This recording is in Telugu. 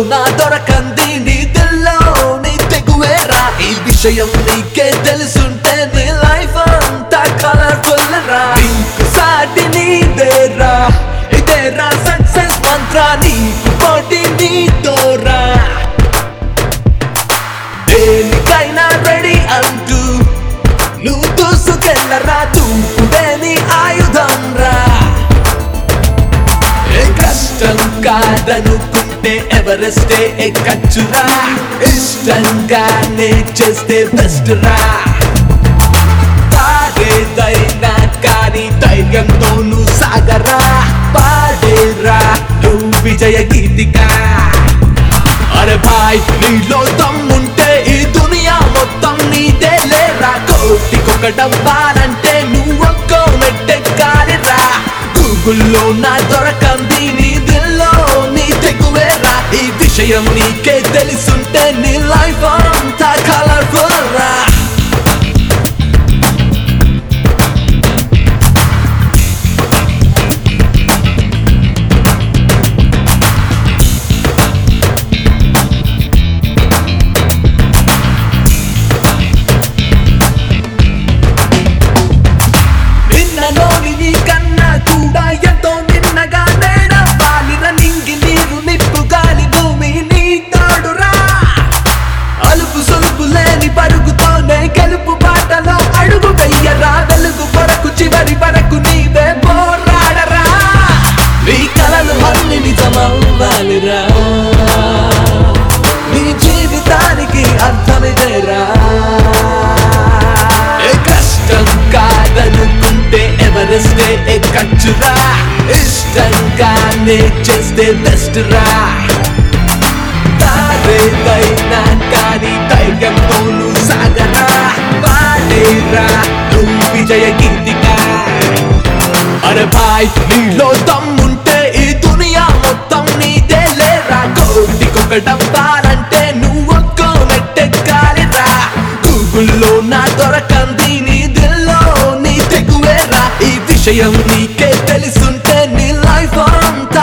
నా దొరకంది నీ దిల్లో నీ తెగువేరా ఈ విషయం నీకే తెలుసుంటే నీ లైఫ్ అంతా కలర్ఫుల్ రా నీకు సాటి నీదేరా ఇదేరా సక్సెస్ మంత్ర నీకు పోటీ నీతోరా దేనికైనా రెడీ అంటూ నువ్వు దూసుకెళ్ళరా దూకుడే నీ ఆయుధం రా ఏ కష్టం కాదనుకుంటే ఎవరెస్టే ఎక్కచ్చురా ఇష్టంగానే చేస్తే బెస్ట్ రా తాగేదైనా కానీ ధైర్యంతో నువ్వు సాగరా పాడేరా నువ్వు విజయ గీతికా అరే భాయ్ నీలో దమ్ముంటే ఈ దునియా మొత్తం నీదే లేరా కోటికొకటవ్వాలంటే నువ్వు ఒక్కో మెట్టెక్కాలిరా గూగుల్లో నా దొరకంది నీ దిల్లో నీ తెగువేరా ఈ విషయం నీకే తెలుసుంటే నీ లైఫ్ అంతా కలర్ఫుల్ రా నిన్నలోని నీ కన్నా కూడా ఎంతో నిన్నగా నేడవ్వాలిర నింగి నీరు నిప్పు గాలి భూమి నీ తోడురా అలుపు సొలుపు లేని పరుగుతోనే గెలుపు బాటలో అడుగు వెయ్యరా వెలుగు కొరకు చివరి వరకు నీవే పోరాడరా నీ కలలు అన్ని నిజమవ్వాలిరా నీ జీవితానికి అర్థమిదేరా ఏ కష్టం కాదనుకుంటే ఎవరెస్టే ఎక్కచ్చురా ఇష్టంగానే చేస్తే బెస్ట్ రా తారేదైనా కానీ ధైర్యంతో నువ్వు సాగరా పాడేరా నువ్వు విజయ గీతిగా అరే భాయ్ నీలో దమ్ముంటే ఈ దునియా మొత్తం నీదే లేరా కోటికొకటవ్వాలంటే నువ్వు ఒక్కో మెట్టెక్కాలిరా గూగుల్లో నా దొరకంది నీ దిల్లో నీ తెగువేరా ఈ విషయం నీకే తెలుసుంటే నీ లైఫ్ అంతా